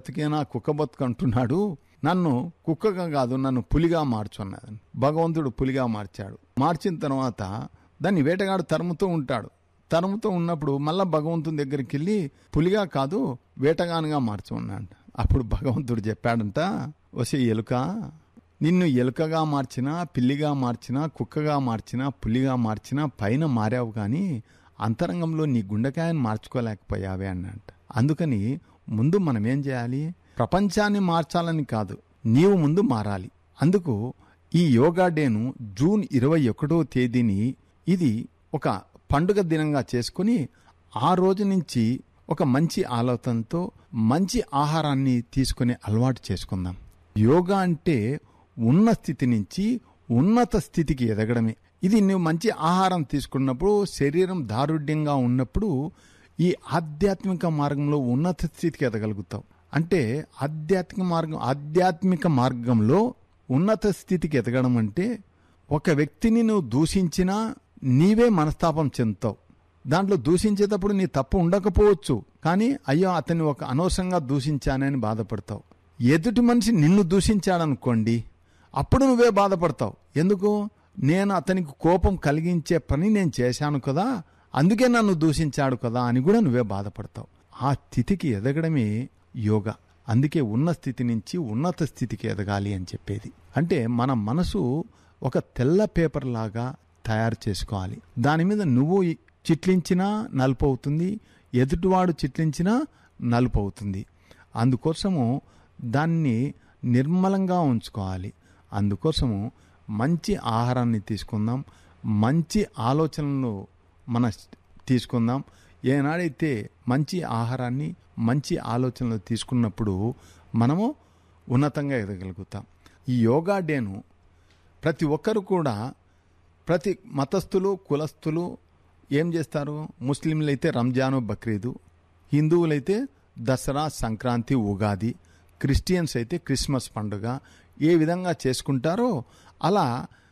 బతికేనా కుక్క బతుకు అంటున్నాడు నన్ను కుక్కగా కాదు నన్ను పులిగా మార్చు అన్నది భగవంతుడు పులిగా మార్చాడు మార్చిన తర్వాత దాన్ని వేటగాడు తరుముతూ ఉంటాడు తరుముతూ ఉన్నప్పుడు మళ్ళా భగవంతుని దగ్గరికి వెళ్ళి పులిగా కాదు వేటగానుగా మార్చమన్నాడు అప్పుడు భగవంతుడు చెప్పాడంట వసే ఎలుక నిన్ను ఎలుకగా మార్చినా పిల్లిగా మార్చినా కుక్కగా మార్చినా పులిగా మార్చినా పైన మారావు కానీ అంతరంగంలో నీ గుండెకాయను మార్చుకోలేకపోయావే అన్నట్ట అందుకని ముందు మనం ఏం చేయాలి ప్రపంచాన్ని మార్చాలని కాదు నీవు ముందు మారాలి అందుకు ఈ యోగా డేను జూన్ ఇరవై ఒకటో తేదీని ఇది ఒక పండుగ దినంగా చేసుకుని ఆ రోజు నుంచి ఒక మంచి ఆలోచనతో మంచి ఆహారాన్ని తీసుకునే అలవాటు చేసుకుందాం యోగా అంటే ఉన్న స్థితి నుంచి ఉన్నత స్థితికి ఎదగడమే ఇది నువ్వు మంచి ఆహారం తీసుకున్నప్పుడు శరీరం దారుఢ్యంగా ఉన్నప్పుడు ఈ ఆధ్యాత్మిక మార్గంలో ఉన్నత స్థితికి ఎదగలుగుతావు అంటే ఆధ్యాత్మిక మార్గం ఆధ్యాత్మిక మార్గంలో ఉన్నత స్థితికి ఎదగడం అంటే ఒక వ్యక్తిని నువ్వు దూషించినా నీవే మనస్తాపం చెందుతావు దాంట్లో దూషించేటప్పుడు నీ తప్పు ఉండకపోవచ్చు కానీ అయ్యో అతన్ని ఒక అనవసరంగా దూషించానని బాధపడతావు ఎదుటి మనిషి నిన్ను దూషించాడనుకోండి అప్పుడు నువ్వే బాధపడతావు ఎందుకు నేను అతనికి కోపం కలిగించే పని నేను చేశాను కదా అందుకే నన్ను దూషించాడు కదా అని కూడా నువ్వే బాధపడతావు ఆ స్థితికి ఎదగడమే యోగా అందుకే ఉన్న స్థితి నుంచి ఉన్నత స్థితికి ఎదగాలి అని చెప్పేది అంటే మన మనసు ఒక తెల్ల పేపర్ లాగా తయారు చేసుకోవాలి దాని మీద నువ్వు చిట్లించినా నలుపు అవుతుంది ఎదుటివాడు చిట్లించినా నలుపు అవుతుంది అందుకోసము దాన్ని నిర్మలంగా ఉంచుకోవాలి అందుకోసము మంచి ఆహారాన్ని తీసుకుందాం మంచి ఆలోచనలను మన తీసుకుందాం ఏనాడైతే మంచి ఆహారాన్ని మంచి ఆలోచనలు తీసుకున్నప్పుడు మనము ఉన్నతంగా ఎదగలుగుతాం ఈ యోగా డేను ప్రతి ఒక్కరు కూడా ప్రతి మతస్థులు కులస్థులు ఏం చేస్తారు ముస్లింలు అయితే రంజాను బక్రీదు హిందువులైతే దసరా సంక్రాంతి ఉగాది క్రిస్టియన్స్ అయితే క్రిస్మస్ పండుగ ఏ విధంగా చేసుకుంటారో అలా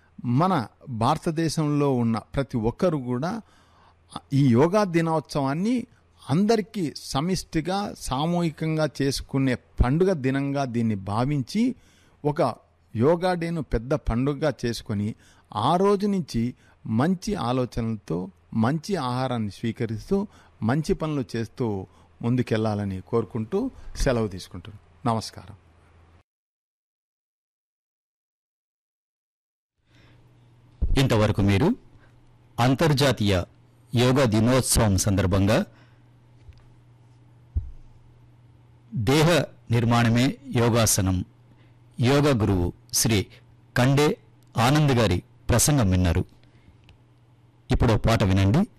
మన భారతదేశంలో ఉన్న ప్రతి ఒక్కరు కూడా ఈ యోగా దినోత్సవాన్ని అందరికీ సమిష్టిగా సామూహికంగా చేసుకునే పండుగ దినంగా దీన్ని భావించి ఒక యోగా డేను పెద్ద పండుగగా చేసుకొని ఆ రోజు నుంచి మంచి ఆలోచనలతో మంచి ఆహారాన్ని స్వీకరిస్తూ మంచి పనులు చేస్తూ ముందుకెళ్లాలని కోరుకుంటూ సెలవు తీసుకుంటున్నాను నమస్కారం ఇంతవరకు మీరు అంతర్జాతీయ యోగా దినోత్సవం సందర్భంగా దేహ నిర్మాణమే యోగాసనం యోగా గురువు శ్రీ కండే ఆనంద్ గారి ప్రసంగం విన్నారు ఇప్పుడు ఓ పాట వినండి